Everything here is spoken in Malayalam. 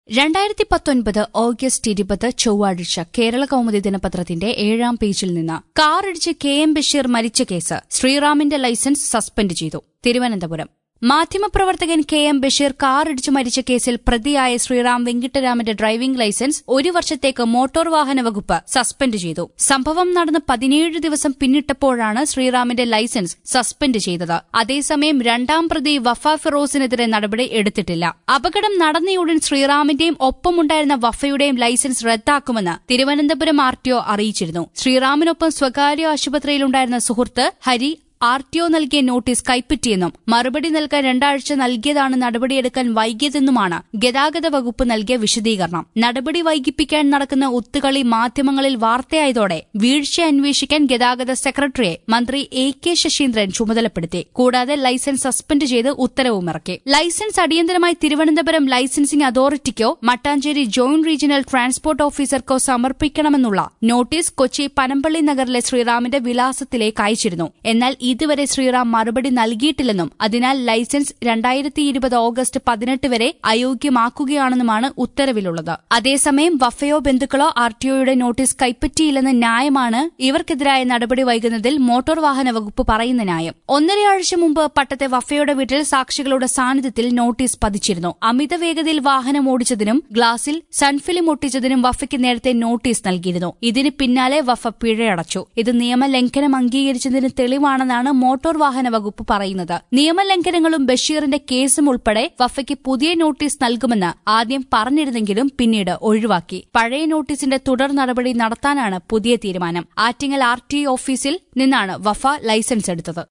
രണ്ടായിരത്തി പത്തൊൻപത് ഓഗസ്റ്റ് ഇരുപത് ചൊവ്വാഴ്ച കേരള കൗമുദി ദിനപത്രത്തിന്റെ ഏഴാം പേജിൽ നിന്ന് കാറിടിച്ച് കെ എം ബഷീർ മരിച്ച കേസ് ശ്രീറാമിന്റെ ലൈസൻസ് സസ്പെൻഡ് ചെയ്തു തിരുവനന്തപുരം മാധ്യമപ്രവർത്തകൻ കെ എം ബഷീർ കാറിടിച്ചു മരിച്ച കേസിൽ പ്രതിയായ ശ്രീറാം വെങ്കിട്ടരാമന്റെ ഡ്രൈവിംഗ് ലൈസൻസ് ഒരു വർഷത്തേക്ക് മോട്ടോർ വാഹന വകുപ്പ് സസ്പെൻഡ് ചെയ്തു സംഭവം നടന്ന് പതിനേഴ് ദിവസം പിന്നിട്ടപ്പോഴാണ് ശ്രീറാമിന്റെ ലൈസൻസ് സസ്പെൻഡ് ചെയ്തത് അതേസമയം രണ്ടാം പ്രതി വഫ ഫിറോസിനെതിരെ നടപടി എടുത്തിട്ടില്ല അപകടം നടന്നയുടൻ ശ്രീറാമിന്റെയും ഒപ്പമുണ്ടായിരുന്ന വഫയുടെയും ലൈസൻസ് റദ്ദാക്കുമെന്ന് തിരുവനന്തപുരം ആർ ടി ഒ അറിയിച്ചിരുന്നു ശ്രീറാമിനൊപ്പം സ്വകാര്യ ആശുപത്രിയിലുണ്ടായിരുന്ന സുഹൃത്ത് ഹരി ആർ ടി ഒ നൽകിയ നോട്ടീസ് കൈപ്പറ്റിയെന്നും മറുപടി നൽകാൻ രണ്ടാഴ്ച നൽകിയതാണ് നടപടിയെടുക്കാൻ വൈകിയതെന്നുമാണ് ഗതാഗത വകുപ്പ് നൽകിയ വിശദീകരണം നടപടി വൈകിപ്പിക്കാൻ നടക്കുന്ന ഒത്തുകളി മാധ്യമങ്ങളിൽ വാർത്തയായതോടെ വീഴ്ച അന്വേഷിക്കാൻ ഗതാഗത സെക്രട്ടറിയെ മന്ത്രി എ കെ ശശീന്ദ്രൻ ചുമതലപ്പെടുത്തി കൂടാതെ ലൈസൻസ് സസ്പെൻഡ് ചെയ്ത് ഉത്തരവുമിറക്കി ലൈസൻസ് അടിയന്തരമായി തിരുവനന്തപുരം ലൈസൻസിംഗ് അതോറിറ്റിക്കോ മട്ടാഞ്ചേരി ജോയിന്റ് റീജിയണൽ ട്രാൻസ്പോർട്ട് ഓഫീസർക്കോ സമർപ്പിക്കണമെന്നുള്ള നോട്ടീസ് കൊച്ചി പനമ്പള്ളി നഗറിലെ ശ്രീറാമിന്റെ വിലാസത്തിലേക്ക് അയച്ചിരുന്നു എന്നാൽ ഇതുവരെ ശ്രീറാം മറുപടി നൽകിയിട്ടില്ലെന്നും അതിനാൽ ലൈസൻസ് രണ്ടായിരത്തി ഇരുപത് ഓഗസ്റ്റ് പതിനെട്ട് വരെ അയോഗ്യമാക്കുകയാണെന്നുമാണ് ഉത്തരവിലുള്ളത് അതേസമയം വഫയോ ബന്ധുക്കളോ ആർ ടി ഒയുടെ നോട്ടീസ് കൈപ്പറ്റിയില്ലെന്ന ന്യായമാണ് ഇവർക്കെതിരായ നടപടി വൈകുന്നതിൽ മോട്ടോർ വാഹന വകുപ്പ് പറയുന്ന ന്യായം ഒന്നരയാഴ്ച മുമ്പ് പട്ടത്തെ വഫയുടെ വീട്ടിൽ സാക്ഷികളുടെ സാന്നിധ്യത്തിൽ നോട്ടീസ് പതിച്ചിരുന്നു അമിത വേഗതയിൽ വാഹനം ഓടിച്ചതിനും ഗ്ലാസിൽ സൺഫിലിം ഒട്ടിച്ചതിനും വഫയ്ക്ക് നേരത്തെ നോട്ടീസ് നൽകിയിരുന്നു ഇതിന് പിന്നാലെ വഫ പിഴയടച്ചു ഇത് നിയമലംഘനം അംഗീകരിച്ചതിന് തെളിവാണെന്നാണ് മോട്ടോർ വാഹന വകുപ്പ് പറയുന്നത് നിയമലംഘനങ്ങളും ബഷീറിന്റെ കേസും ഉൾപ്പെടെ വഫയ്ക്ക് പുതിയ നോട്ടീസ് നൽകുമെന്ന് ആദ്യം പറഞ്ഞിരുന്നെങ്കിലും പിന്നീട് ഒഴിവാക്കി പഴയ നോട്ടീസിന്റെ തുടർ നടപടി നടത്താനാണ് പുതിയ തീരുമാനം ആറ്റിങ്ങൽ ആർ ടി ഓഫീസിൽ നിന്നാണ് വഫ ലൈസൻസ് എടുത്തത്